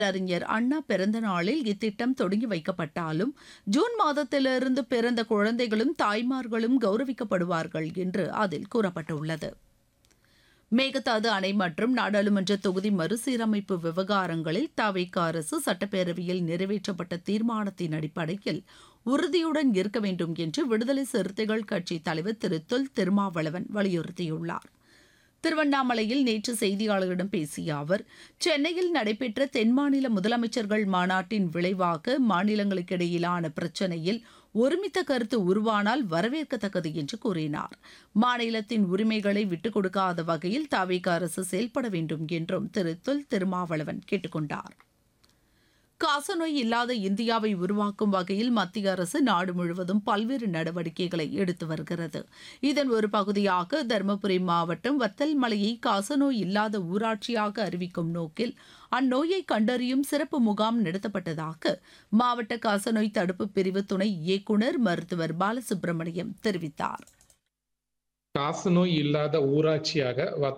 அறிஞர் அண்ணா பிறந்த நாளில் இத்திட்டம் தொடங்கி வைக்கப்பட்டாலும் ஜூன் மாதத்திலிருந்து பிறந்த குழந்தைகளும் தாய்மார்களும் கௌரவிக்கப்படுவார்கள் என்று அதில் கூறப்பட்டுள்ளது மேகதாது அணை மற்றும் நாடாளுமன்ற தொகுதி மறுசீரமைப்பு விவகாரங்களில் தவிக அரசு சட்டப்பேரவையில் நிறைவேற்றப்பட்ட தீர்மானத்தின் அடிப்படையில் உறுதியுடன் இருக்க வேண்டும் என்று விடுதலை சிறுத்தைகள் கட்சி தலைவர் திரு தொல் திருமாவளவன் வலியுறுத்தியுள்ளார் திருவண்ணாமலையில் நேற்று செய்தியாளர்களிடம் பேசிய அவர் சென்னையில் நடைபெற்ற தென்மாநில முதலமைச்சர்கள் மாநாட்டின் விளைவாக மாநிலங்களுக்கிடையிலான பிரச்சினையில் ஒருமித்த கருத்து உருவானால் வரவேற்கத்தக்கது என்று கூறினார் மாநிலத்தின் உரிமைகளை விட்டுக் கொடுக்காத வகையில் தவிக அரசு செயல்பட வேண்டும் என்றும் திரு தொல் திருமாவளவன் கேட்டுக்கொண்டார் காசநோய் இல்லாத இந்தியாவை உருவாக்கும் வகையில் மத்திய அரசு நாடு முழுவதும் பல்வேறு நடவடிக்கைகளை எடுத்து வருகிறது இதன் ஒரு பகுதியாக தருமபுரி மாவட்டம் வத்தல் மலையை காசநோய் இல்லாத ஊராட்சியாக அறிவிக்கும் நோக்கில் அந்நோயை கண்டறியும் சிறப்பு முகாம் நடத்தப்பட்டதாக மாவட்ட காசநோய் தடுப்பு பிரிவு துணை இயக்குநர் மருத்துவர் பாலசுப்ரமணியம் தெரிவித்தார் காசநோய் இல்லாத ஊராட்சியாக